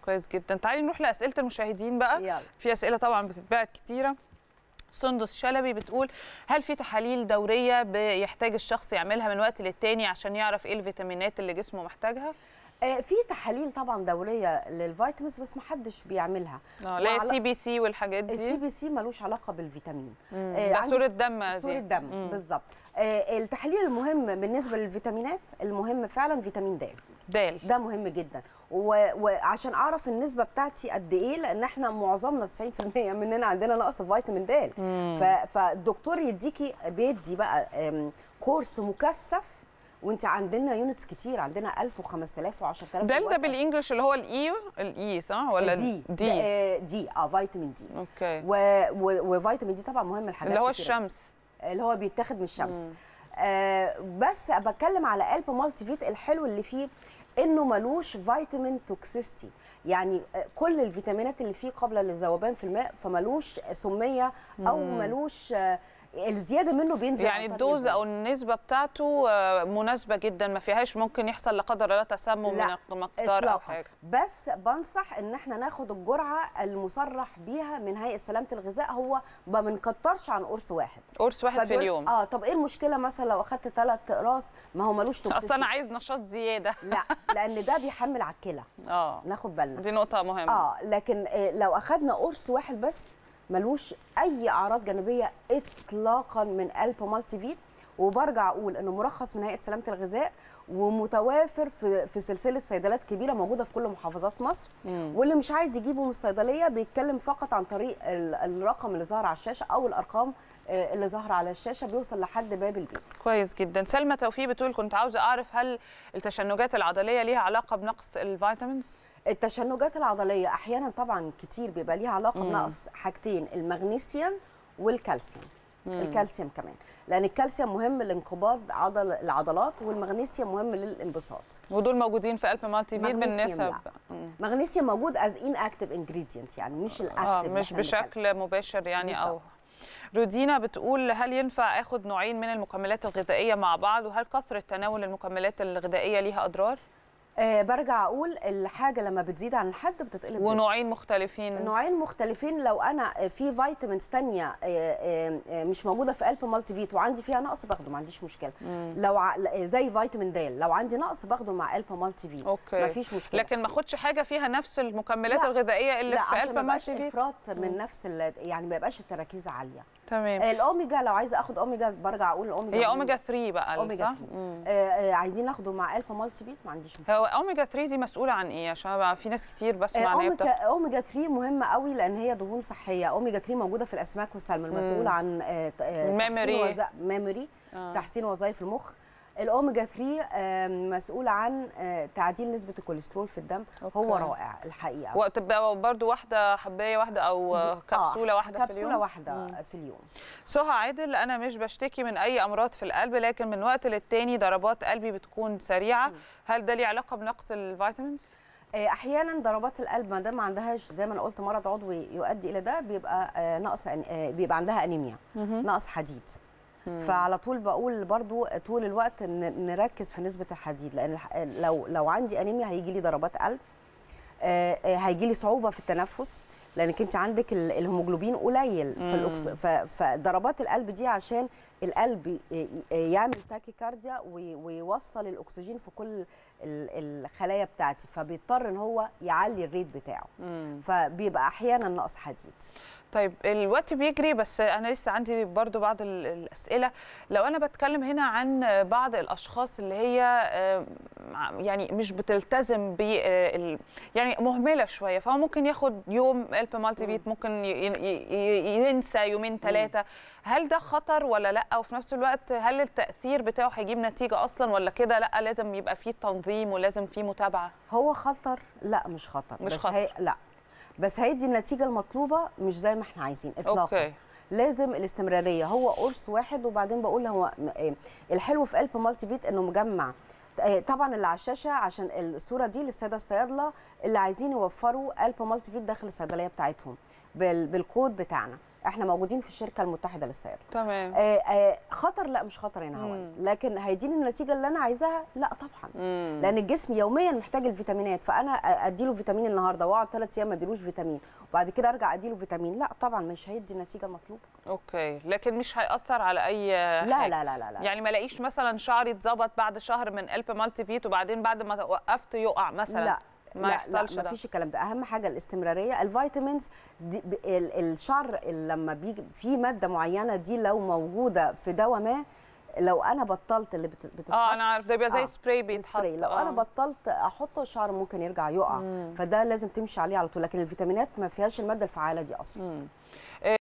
كويس جدا تعالي نروح لاسئله المشاهدين بقى يلا في اسئله طبعا بتتبعت كتيره سندس شلبي بتقول هل في تحاليل دوريه بيحتاج الشخص يعملها من وقت للتاني عشان يعرف ايه الفيتامينات اللي جسمه محتاجها آه، في تحاليل طبعا دوريه للفيتامينز بس ما حدش بيعملها اه لا وعلى- السي بي سي والحاجات السي دي بي سي ملوش علاقه بالفيتامين مم. آه، ده عندي- صوره دم دي صورة دم مم. بالظبط آه، التحليل المهم بالنسبه للفيتامينات المهم فعلا فيتامين د دال ده مهم جدا و- وعشان اعرف النسبه بتاعتي قد ايه لان احنا معظمنا 90% مننا عندنا نقص في فيتامين د ف- فالدكتور يديكي بيدي بقى آم، كورس مكثف وانت عندنا يونتس كتير عندنا 1000 و5000 و10000 دال ده بالانجلش اللي هو الاي الاي صح ولا دي دي آه، دي اه فيتامين دي اوكي و... و... وفيتامين دي طبعا مهم الحاجات اللي هو كتيرة. الشمس اللي هو بيتاخد من الشمس مم. آه بس بتكلم على قلب مالتي فيت الحلو اللي فيه انه ملوش فيتامين توكسيستي يعني آه، كل الفيتامينات اللي فيه قابله للذوبان في الماء فملوش سميه او مم. ملوش آه، الزياده منه بينزل يعني عن طريق الدوز الدم. او النسبه بتاعته آه، مناسبه جدا ما فيهاش ممكن يحصل لا قدر الله تسمم من لا، المقدار او إطلاقاً. حاجه بس بنصح ان احنا ناخد الجرعه المصرح بيها من هيئه سلامه الغذاء هو ما بنكترش عن قرص واحد قرص واحد في فبيقول- اليوم اه طب ايه المشكله مثلا لو اخدت ثلاث اقراص ما هو ملوش توكسيستي اصل انا عايز نشاط زياده لا لان ده بيحمل على الكلى اه ناخد بالنا دي نقطه مهمه اه لكن آه، لو اخدنا قرص واحد بس ملوش اي اعراض جانبيه اطلاقا من الب مالتي فيت وبرجع اقول انه مرخص من هيئه سلامه الغذاء ومتوافر في في سلسله صيدليات كبيره موجوده في كل محافظات مصر مم. واللي مش عايز يجيبه من الصيدليه بيتكلم فقط عن طريق ال- الرقم اللي ظهر على الشاشه او الارقام آه، اللي ظاهره على الشاشه بيوصل لحد باب البيت كويس جدا سلمى توفيق بتقول كنت عاوزه اعرف هل التشنجات العضليه ليها علاقه بنقص الفيتامينز التشنجات العضليه احيانا طبعا كتير بيبقى ليها علاقه مم. بنقص حاجتين المغنيسيوم والكالسيوم مم. الكالسيوم كمان لان الكالسيوم مهم لانقباض عضل العضلات والمغنيسيوم مهم للانبساط ودول موجودين في قلب مالتي فيت مغنيسيوم بالنسب لا. مم. مغنيسيوم موجود از ان اكتف انجريدينت يعني مش الاكتف اه اللي مش إحنا بنتكلم. بشكل مباشر يعني او بالظبط. رودينا بتقول هل ينفع اخد نوعين من المكملات الغذائيه مع بعض وهل كثره تناول المكملات الغذائيه ليها اضرار آه برجع اقول الحاجه لما بتزيد عن الحد بتتقلب ضد. ونوعين مختلفين نوعين مختلفين لو انا في فيتامينز تانية آه، آه، آه، مش موجوده في قلب مالتي فيت وعندي فيها نقص باخده ما عنديش مشكله مم. لو ع... زي فيتامين د لو عندي نقص باخده مع قلب مالتي فيت اوكي ما فيش مشكله لكن ما اخدش حاجه فيها نفس المكملات لا. الغذائيه اللي لا في عشان قلب ما يبقاش مالتي فيت افراط من نفس ال... يعني ما يبقاش التراكيز عاليه تمام الاوميجا لو عايزه اخد اوميجا برجع اقول الاوميجا هي مهمة. اوميجا 3 بقى أوميجا صح 3. مم. آه آه عايزين ناخده مع قلب مالتي فيت ما عنديش مشكله هو اوميجا 3 دي مسؤوله عن ايه عشان بقى في ناس كتير بسمع آه، ان هي اوميجا بتاخد اوميجا 3 مهمه قوي لان هي دهون صحيه اوميجا 3 موجوده في الاسماك والسلمون المسؤوله عن آه، آه، Memory. تحسين ميموري آه. تحسين وظائف المخ الاوميجا 3 آه، مسؤول عن آه، تعديل نسبه الكوليسترول في الدم هو أوكي. رائع الحقيقه وتبقى برضو واحده حبايه واحده او آه، كبسوله واحده في كبسوله اليوم واحده مم. في اليوم سهى عادل انا مش بشتكي من اي امراض في القلب لكن من وقت للتاني ضربات قلبي بتكون سريعه هل ده ليه علاقه بنقص الفيتامينز آه، احيانا ضربات القلب ما دام ما عندهاش زي ما انا قلت مرض عضوي يؤدي الى ده بيبقى آه، نقص أن- آه، بيبقى عندها انيميا نقص حديد فعلى طول بقول برضو طول الوقت ن- نركز في نسبه الحديد لان الح- لو لو عندي انيميا هيجي لي ضربات قلب آه، آه، هيجي لي صعوبه في التنفس لانك انت عندك ال- الهيموجلوبين قليل في الأكس... ف- فضربات القلب دي عشان القلب ي- ي- يعمل تاكيكارديا وي- ويوصل الاكسجين في كل ال- الخلايا بتاعتي فبيضطر ان هو يعلي الريت بتاعه مم. فبيبقى احيانا نقص حديد طيب الوقت بيجري بس انا لسه عندي برضو بعض ال- الاسئله لو انا بتكلم هنا عن بعض الاشخاص اللي هي آه، يعني مش بتلتزم ب آه، ال- يعني مهمله شويه فهو ممكن ياخد يوم الب مالتي فيت ممكن ي- ي- ي- ينسى يومين ثلاثه هل ده خطر ولا لا وفي نفس الوقت هل التاثير بتاعه هيجيب نتيجه اصلا ولا كده لا لازم يبقى فيه تنظيم ولازم فيه متابعه هو خطر لا مش خطر مش بس خطر. هي لا بس هيدي النتيجه المطلوبه مش زي ما احنا عايزين اطلاقا اوكي لازم الاستمراريه هو قرص واحد وبعدين بقول هو م- إيه، الحلو في قلب مالتي فيت انه مجمع آه، طبعا اللي على الشاشه عشان الصوره دي للساده الصيادله اللي عايزين يوفروا قلب مالتي فيت داخل الصيدليه بتاعتهم بال- بالكود بتاعنا احنا موجودين في الشركه المتحده للصيادله تمام آه، آه، خطر لا مش خطر يا مم. نهوان لكن هيديني النتيجه اللي انا عايزاها لا طبعا مم. لان الجسم يوميا محتاج الفيتامينات فانا اديله فيتامين النهارده واقعد ثلاث ايام ما اديلوش فيتامين وبعد كده ارجع اديله فيتامين لا طبعا مش هيدي النتيجه المطلوبه اوكي لكن مش هياثر على اي لا حاجة. لا لا لا, لا. يعني ما الاقيش مثلا شعري اتظبط بعد شهر من الب مالتي فيت وبعدين بعد ما وقفت يقع مثلا لا ما لا يحصلش لا ده مفيش الكلام ده اهم حاجه الاستمراريه الفيتامينز دي ب- ال- الشعر اللي لما بيجي في ماده معينه دي لو موجوده في دواء ما لو انا بطلت اللي بت- بتتحط اه انا عارف ده بيبقى زي آه، سبراي بيتحط سبراي لو انا آه. بطلت احطه الشعر ممكن يرجع يقع مم. فده لازم تمشي عليه على طول لكن الفيتامينات ما فيهاش الماده الفعاله دي اصلا مم.